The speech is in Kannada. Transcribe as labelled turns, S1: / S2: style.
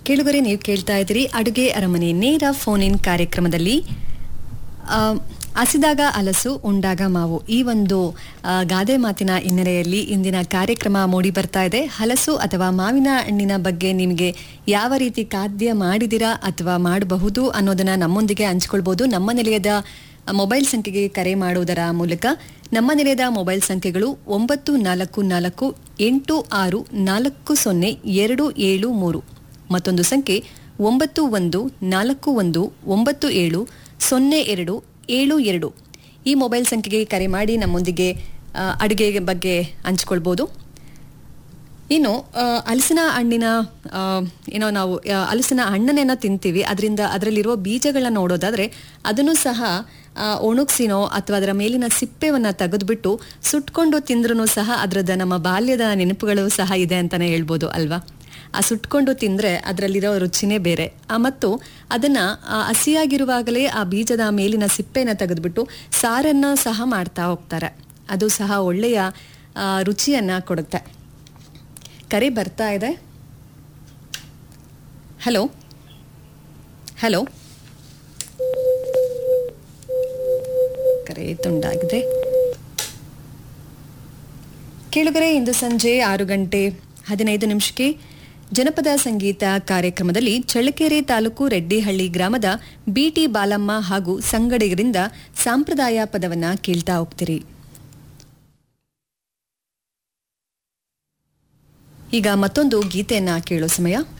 S1: ಕೇಳುಗರೆ ನೀವು ಕೇಳ್ತಾ ಇದ್ದೀರಿ ಅಡುಗೆ ಅರಮನೆ ನೇರ ಫೋನ್ ಇನ್ ಕಾರ್ಯಕ್ರಮದಲ್ಲಿ ಆ, ಹಸಿದಾಗ ಹಲಸು ಉಂಡಾಗ ಮಾವು ಈ ಒಂದು ಆ, ಗಾದೆ ಮಾತಿನ ಹಿನ್ನೆಲೆಯಲ್ಲಿ ಇಂದಿನ ಕಾರ್ಯಕ್ರಮ ಮೂಡಿ ಬರ್ತಾ ಇದೆ ಹಲಸು ಅಥವಾ ಮಾವಿನ ಹಣ್ಣಿನ ಬಗ್ಗೆ ನಿಮಗೆ ಯಾವ ರೀತಿ ಖಾದ್ಯ ಮಾಡಿದಿರಾ ಅಥವಾ ಮಾಡಬಹುದು ಅನ್ನೋದನ್ನ ನಮ್ಮೊಂದಿಗೆ ಹಂಚ್ಕೊಳ್ಬಹುದು ನಮ್ಮ ನಿಲಯದ ಮೊಬೈಲ್ ಸಂಖ್ಯೆಗೆ ಕರೆ ಮಾಡುವುದರ ಮೂಲಕ ನಮ್ಮ ನಿಲಯದ ಮೊಬೈಲ್ ಸಂಖ್ಯೆಗಳು ಒಂಬತ್ತು ನಾಲ್ಕು ನಾಲ್ಕು ಎಂಟು ಆರು ನಾಲ್ಕು ಸೊನ್ನೆ ಎರಡು ಏಳು ಮೂರು ಮತ್ತೊಂದು ಸಂಖ್ಯೆ ಒಂಬತ್ತು ಒಂದು ನಾಲ್ಕು ಒಂದು ಒಂಬತ್ತು ಏಳು ಸೊನ್ನೆ ಎರಡು ಏಳು ಎರಡು ಈ ಮೊಬೈಲ್ ಸಂಖ್ಯೆಗೆ ಕರೆ ಮಾಡಿ ನಮ್ಮೊಂದಿಗೆ ಆ, ಅಡುಗೆ ಬಗ್ಗೆ ಹಂಚ್ಕೊಳ್ಬೋದು ಇನ್ನು ಆ, ಹಲಸಿನ ಹಣ್ಣಿನ ಆ, ಏನೋ ನಾವು ಆ, ಹಲಸಿನ ಹಣ್ಣನ್ನೇನೋ ತಿಂತೀವಿ ಅದರಿಂದ ಅದರಲ್ಲಿರುವ ಬೀಜಗಳನ್ನ ನೋಡೋದಾದ್ರೆ ಅದನ್ನು ಸಹ ಆ, ಒಣಗಿಸಿನೋ ಅಥವಾ ಅದರ ಮೇಲಿನ ಸಿಪ್ಪೆವನ್ನ ತೆಗೆದುಬಿಟ್ಟು ಸುಟ್ಕೊಂಡು ತಿಂದ್ರೂ ಸಹ ಅದರದ ನಮ್ಮ ಬಾಲ್ಯದ ನೆನಪುಗಳು ಸಹ ಇದೆ ಅಂತಾನೆ ಹೇಳ್ಬೋದು ಅಲ್ವಾ ಆ ಸುಟ್ಕೊಂಡು ತಿಂದ್ರೆ ಅದರಲ್ಲಿರೋ ರುಚಿನೇ ಬೇರೆ ಆ, ಮತ್ತು ಅದನ್ನ ಆ, ಹಸಿಯಾಗಿರುವಾಗಲೇ ಆ ಬೀಜದ ಮೇಲಿನ ಸಿಪ್ಪೆನ ತೆಗೆದುಬಿಟ್ಟು ಸಾರನ್ನ ಸಹ ಮಾಡ್ತಾ ಹೋಗ್ತಾರೆ ಅದು ಸಹ ಒಳ್ಳೆಯ ಆ, ರುಚಿಯನ್ನ ಕೊಡುತ್ತೆ ಕರೆ ಬರ್ತಾ ಇದೆ ಹಲೋ ಹಲೋ ಕರೆ ತುಂಡಾಗಿದೆ ಕೇಳುಗರೆ ಇಂದು ಸಂಜೆ ಆರು ಗಂಟೆ ಹದಿನೈದು ನಿಮಿಷಕ್ಕೆ ಜನಪದ ಸಂಗೀತ ಕಾರ್ಯಕ್ರಮದಲ್ಲಿ ಚಳ್ಳಕೆರೆ ತಾಲೂಕು ರೆಡ್ಡಿಹಳ್ಳಿ ಗ್ರಾಮದ ಬಿಟಿ ಬಾಲಮ್ಮ ಹಾಗೂ ಸಂಗಡಿಗರಿಂದ ಸಾಂಪ್ರದಾಯ ಪದವನ್ನ ಕೇಳ್ತಾ ಹೋಗ್ತೀರಿ ಈಗ ಮತ್ತೊಂದು ಗೀತೆಯನ್ನ ಕೇಳೋ ಸಮಯ